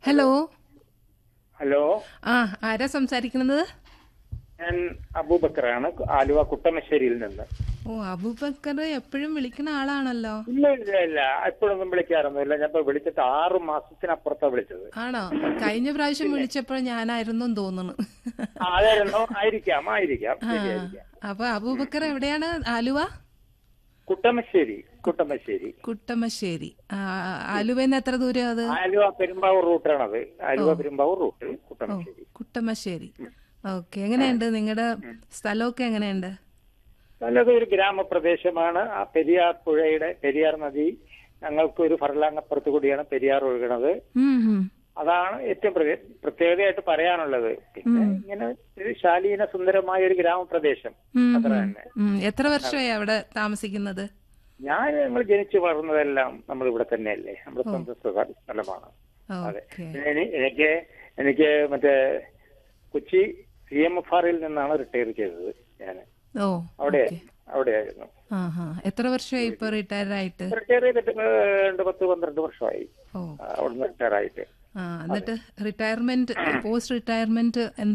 Hello hello ആ ആരാ സംസാരിക്കുന്നത് ഞാൻ അബൂബക്കറാണ് ആലുവ കുട്ടമശ്ശേരിയിൽ നിന്ന് ഓ അബൂബക്കർ എപ്പോഴും വിളിക്കുന്ന ആളാണല്ലോ ഇല്ല ഇല്ല ഇല്ല എപ്പോഴൊന്നും വിളിക്കാറൊന്നുമില്ല ഞാൻ ഇപ്പൊ വിളിച്ചിട്ട് ആറ് മാസത്തിനപ്പുറത്താ വിളിച്ചത് ആണോ കഴിഞ്ഞ പ്രാവശ്യം വിളിച്ചപ്പോൾ ഞാനായിരുന്നു തോന്നുന്നു ആ, അതായിരുന്നു ആയിരിക്കാം ആയിരിക്കാം ആ ശരിയായിരിക്കാം അപ്പൊ അബൂബക്കർ എവിടെയാണ് ആലുവ കുട്ടമശ്ശേരി കുട്ടമശ്ശേരി കുട്ടമശ്ശേരി ആ, ആലുവന്ന് എത്ര ദൂരം അത് ആലുവ പെരുമ്പാവൂർ റൂട്ടാണത് ആലുവ പെരുമ്പാവൂർ റൂട്ട് ഓ കുട്ടമശ്ശേരി കുട്ടമശ്ശേരി ഓക്കെ എങ്ങനെയുണ്ട് നിങ്ങളുടെ സ്ഥലമൊക്കെ എങ്ങനെയുണ്ട് നല്ലത് ഒരു ഗ്രാമപ്രദേശമാണ് ആ പെരിയാർ പുഴയുടെ പെരിയാർ നദി ഞങ്ങൾക്ക് ഒരു ഫർലാങ്ങപ്പുറത്ത് കൂടിയാണ് പെരിയാർ ഒഴുകണത് ഉം, ഉം. അതാണ് ഏറ്റവും പ്രത്യേക- പ്രത്യേകതയായിട്ട് പറയാനുള്ളത് പിന്നെ ഇങ്ങനെ ഒരു ശാലീന സുന്ദരമായ ഒരു ഗ്രാമപ്രദേശം ഉം, അത്ര ഉം. തന്നെ ഉം. എത്ര വർഷമായി അവിടെ താമസിക്കുന്നത് ഞാൻ ഞങ്ങൾ ജനിച്ചു വളർന്നതെല്ലാം നമ്മൾ ഇവിടെ തന്നെയല്ലേ നമ്മുടെ സ്വന്തം സ്ഥ- സ്ഥലമാണ് അതെ ഓക്കെ പിന്നെ എനി- എനിക്ക് എനിക്ക് മറ്റേ കൊച്ചി സി എം എഫ് ആറിൽ നിന്നാണ് റിട്ടയർ ചെയ്തത് ഞാൻ ഓ അവിടെ അവിടെയായിരുന്നു ആ ഹാ എത്ര വർഷമായി ഇപ്പൊ റിട്ടയർ ആയിട്ട് റിട്ടയർ ചെയ്തിട്ട് ഇപ്പൊ രണ്ട് പത്ത് പന്ത്രണ്ട് വർഷമായി ഓ ആ, അവിടുന്ന് റിട്ടയർ ആയിട്ട് ആ എന്നിട്ട് റിട്ടയർമെന്റ് പോസ്റ്റ് റിട്ടയർമെന്റ്